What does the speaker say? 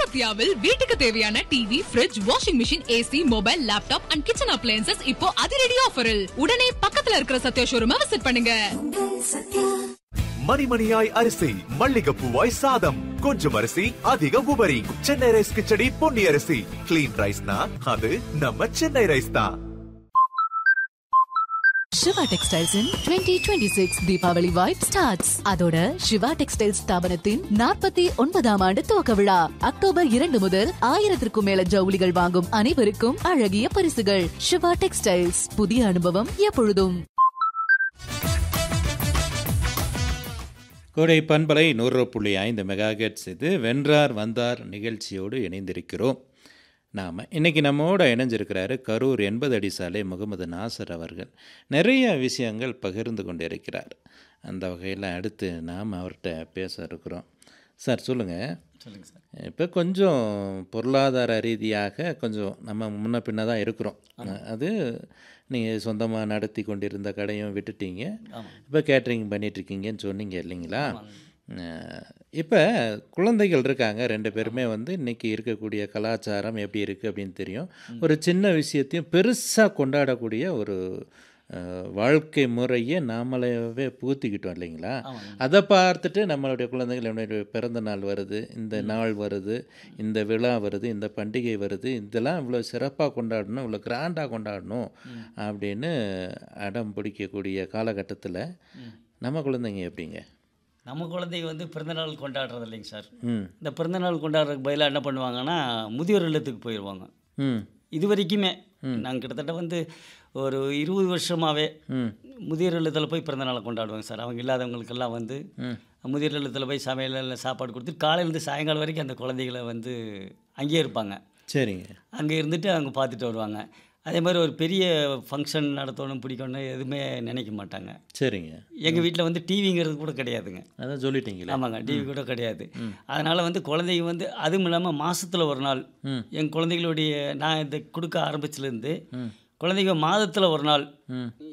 சத்யாவில் வீட்டுக்கு தேவையான TV fridge washing machine AC mobile laptop and kitchen appliances இப்போ அதிரடி ஆஃபரில் உடனே பக்கத்துல இருக்கிற சத்யா ஷோரூமை விசிட் பண்ணுங்க மணிமணியாய் அரிசி மல்லிகப்பூவாய் சாதம் கொஞ்சம் அரிசி அதிக உபரி சென்னை ரைஸ் கிச்சடி பொன்னி அரிசி கிளீன் ரைஸ்னா அது நம்ம சென்னை ரைஸ் தான் Siva textiles in twenty twenty six Deepavali vibe starts அதோட சிவா டெக்ஸ்டைல்ஸ் ஸ்தாபனத்தின் நாற்பத்தி ஒன்பதாம் ஆண்டு துவக்க விழா அக்டோபர் இரண்டு முதல் ஆயிரத்திற்கும் மேல ஜவுளிகள் வாங்கும் அனைவருக்கும் அழகிய பரிசுகள் சிவா டெக்ஸ்டைல்ஸ் புதிய அனுபவம் எப்பொழுதும் கோடை பண்பலை நூறு புள்ளி ஐந்து மெகாகெட்ஸ் இது வென்றார் வந்தார் நிகழ்ச்சியோடு இணைந்திருக்கிறோம் நாம் இன்றைக்கி நம்மோட இணைஞ்சிருக்கிறாரு கரூர் எண்பது அடி சாலை முகமது நாசர் அவர்கள் நிறைய விஷயங்கள் பகிர்ந்து கொண்டிருக்கிறார் அந்த வகையில் அடுத்து நாம் அவர்கிட்ட பேச இருக்கிறோம் சார் சொல்லுங்கள் சொல்லுங்கள் சார் இப்போ கொஞ்சம் பொருளாதார ரீதியாக கொஞ்சம் நம்ம முன்ன பின்ன தான் இருக்கிறோம் அது நீங்கள் சொந்தமாக நடத்தி கொண்டிருந்த கடையும் விட்டுட்டீங்க இப்போ கேட்ரிங் பண்ணிகிட்ருக்கீங்கன்னு சொன்னீங்க இல்லைங்களா இப்போ குழந்தைகள் இருக்காங்க ரெண்டு பேருமே வந்து இன்றைக்கி இருக்கக்கூடிய கலாச்சாரம் எப்படி இருக்குது அப்படின்னு தெரியும் ஒரு சின்ன விஷயத்தையும் பெருசாக கொண்டாடக்கூடிய ஒரு அஹ், வாழ்க்கை முறையை நாமளாவே புகுத்திக்கிட்டோம் இல்லைங்களா அதை பார்த்துட்டு நம்மளுடைய குழந்தைகள் என்னுடைய பிறந்த நாள் வருது இந்த நாள் வருது இந்த விழா வருது இந்த பண்டிகை வருது இதெல்லாம் இவ்வளோ சிறப்பாக கொண்டாடணும் இவ்வளோ கிராண்டாக கொண்டாடணும் அப்படின்னு அடம் பிடிக்கக்கூடிய காலகட்டத்தில் நம்ம குழந்தைங்க எப்படிங்க நம்ம குழந்தைங்க வந்து பிறந்தநாள் கொண்டாடுறது இல்லைங்க சார் ம் இந்த பிறந்தநாள் கொண்டாடுறதுக்கு பதிலாக என்ன பண்ணுவாங்கன்னா முதியோர் இல்லத்துக்கு போயிடுவாங்க ம் இது வரைக்குமே நாங்கள் கிட்டத்தட்ட வந்து ஒரு இருபது வருஷமாகவே முதியோர் இல்லத்தில் போய் பிறந்தநாளை கொண்டாடுவாங்க சார் அவங்க இல்லாதவங்களுக்கெல்லாம் வந்து முதியோர் இல்லத்தில் போய் சமையலில் சாப்பாடு கொடுத்து காலையிலேருந்து சாயங்காலம் வரைக்கும் அந்த குழந்தைகளை வந்து அங்கேயே இருப்பாங்க சரிங்க அங்கே இருந்துட்டு அவங்க பார்த்துட்டு வருவாங்க அதே மாதிரி ஒரு பெரிய ஃபங்க்ஷன் நடத்தணும் பிடிக்கணும் எதுவுமே நினைக்க மாட்டாங்க சரிங்க எங்கள் வீட்டில் வந்து டிவிங்கிறது கூட கிடையாதுங்க அதான் சொல்லிட்டீங்களே ஆமாங்க டிவி கூட கிடையாது அதனால் வந்து குழந்தைங்க வந்து அதுவும் இல்லாமல் மாசத்துல ஒரு நாள் என் குழந்தைகளுடைய நான் இதை கொடுக்க ஆரம்பிச்சிலேருந்து குழந்தைங்க மாதத்தில் ஒரு நாள்